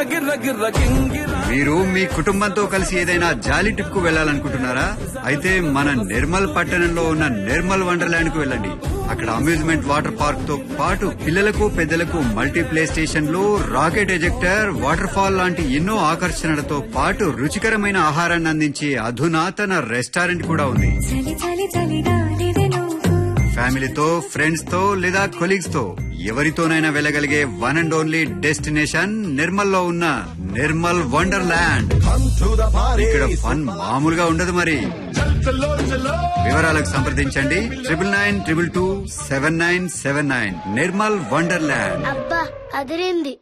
మీరు మీ కుటుంబంతో కలిసి ఏదైనా జాలీ ట్రిప్ కు వెళ్ళాలనుకుంటున్నారా అయితే మన నిర్మల్ పట్టణంలో ఉన్న నిర్మల్ వండర్లాండ్ కు వెళ్ళండి అక్కడ అమ్యూజ్మెంట్ వాటర్ పార్క్ తో పాటు పిల్లలకు పెద్దలకు మల్టీ ప్లే స్టేషన్లు రాకెట్ ఎజెక్టర్ వాటర్ ఫాల్ లాంటి ఎన్నో ఆకర్షణలతో పాటు రుచికరమైన ఆహారాన్ని అందించే అధునాతన రెస్టారెంట్ కూడా ఉంది చలి చలి చలిగాలివే నువ్వు ఫ్యామిలీతో ఫ్రెండ్స్ తో లేదా కొలీగ్స్ తో ఎవరితోనైనా వెళ్ళగలిగే one and only destination Nirmal లో ఉన్న నిర్మల్ వండర్లాండ్ ఇక్కడ ఫన్ మామూలుగా ఉండదు మరి వివరాలకు సంప్రదించండి triple nine triple two seven nine seven nine Nirmal wonderland అబ్బా అదిరింది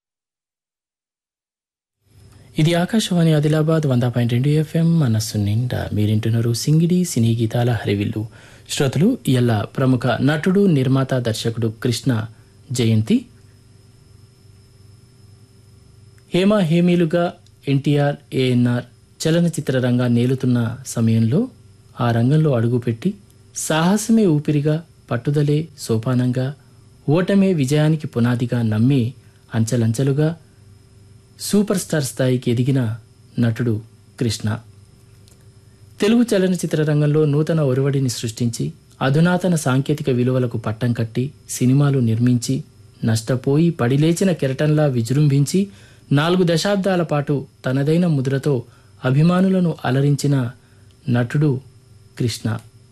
ఇది ఆకాశవాణి ఆదిలాబాద్ వంద పాయింట్ రెండు ఎఫ్ఎం మనస్సు నిండా మీరింటున్నారు సింగిడి సినీ గీతాల హరివిల్లు శ్రోతలు ఇయల్ల ప్రముఖ నటుడు నిర్మాత దర్శకుడు కృష్ణ జయంతి హేమ హేమీలుగా ఎన్టీఆర్ ఏఎన్ఆర్ చలనచిత్ర రంగా నేలుతున్న సమయంలో ఆ రంగంలో అడుగుపెట్టి సాహసమే ఊపిరిగా పట్టుదలే సోపానంగా ఓటమే విజయానికి పునాదిగా నమ్మి అంచెలంచెలుగా సూపర్ స్టార్ స్థాయికి ఎదిగిన నటుడు కృష్ణ తెలుగు చలనచిత్ర రంగంలో నూతన ఒరవడిని సృష్టించి అధునాతన సాంకేతిక విలువలకు పట్టం కట్టి సినిమాలు నిర్మించి నష్టపోయి పడిలేచిన కెరటంలా విజృంభించి నాలుగు దశాబ్దాల పాటు తనదైన ముద్రతో అభిమానులను అలరించిన నటుడు కృష్ణ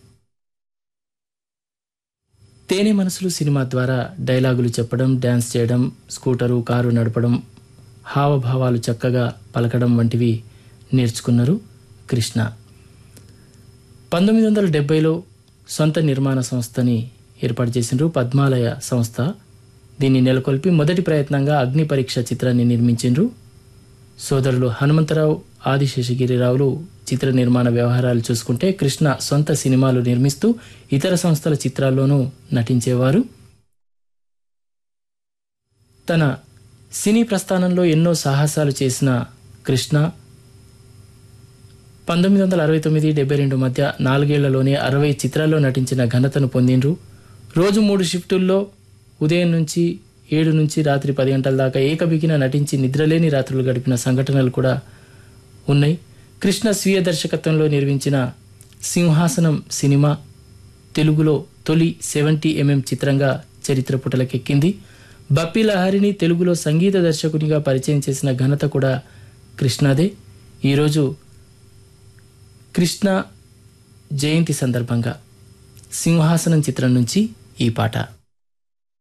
తేనె మనసులు సినిమా ద్వారా డైలాగులు చెప్పడం డ్యాన్స్ చేయడం స్కూటరు కారు నడపడం హావభావాలు చక్కగా పలకడం వంటివి నేర్చుకున్నారు కృష్ణ పంతొమ్మిది వందల డెబ్బైలో సొంత నిర్మాణ సంస్థని ఏర్పాటు చేసినారు పద్మాలయ సంస్థ దీన్ని నెలకొల్పి మొదటి ప్రయత్నంగా అగ్ని పరీక్ష చిత్రాన్ని నిర్మించిండ్రు సోదరులు హనుమంతరావు ఆదిశేషగిరిరావులు చిత్ర నిర్మాణ వ్యవహారాలు చూసుకుంటే కృష్ణ సొంత సినిమాలు నిర్మిస్తూ ఇతర సంస్థల చిత్రాల్లోనూ నటించేవారు తన సినీ ప్రస్థానంలో ఎన్నో సాహసాలు చేసిన కృష్ణ పంతొమ్మిది వందల అరవై తొమ్మిది డెబ్బై రెండు మధ్య నాలుగేళ్లలోనే అరవై చిత్రాల్లో నటించిన ఘనతను పొందిండ్రు రోజు మూడు షిఫ్టుల్లో ఉదయం నుంచి ఏడు నుంచి రాత్రి పది గంటల దాకా ఏకబిగిన నటించి నిద్రలేని రాత్రులు గడిపిన సంఘటనలు కూడా ఉన్నాయి కృష్ణ స్వీయ దర్శకత్వంలో నిర్మించిన సింహాసనం సినిమా తెలుగులో తొలి సెవెంటీ ఎంఎం చిత్రంగా చరిత్ర పుటలకెక్కింది బప్పి లహరిని తెలుగులో సంగీత దర్శకునిగా పరిచయం చేసిన ఘనత కూడా కృష్ణదే ఈరోజు కృష్ణ జయంతి సందర్భంగా సింహాసనం చిత్రం నుంచి ఈ పాట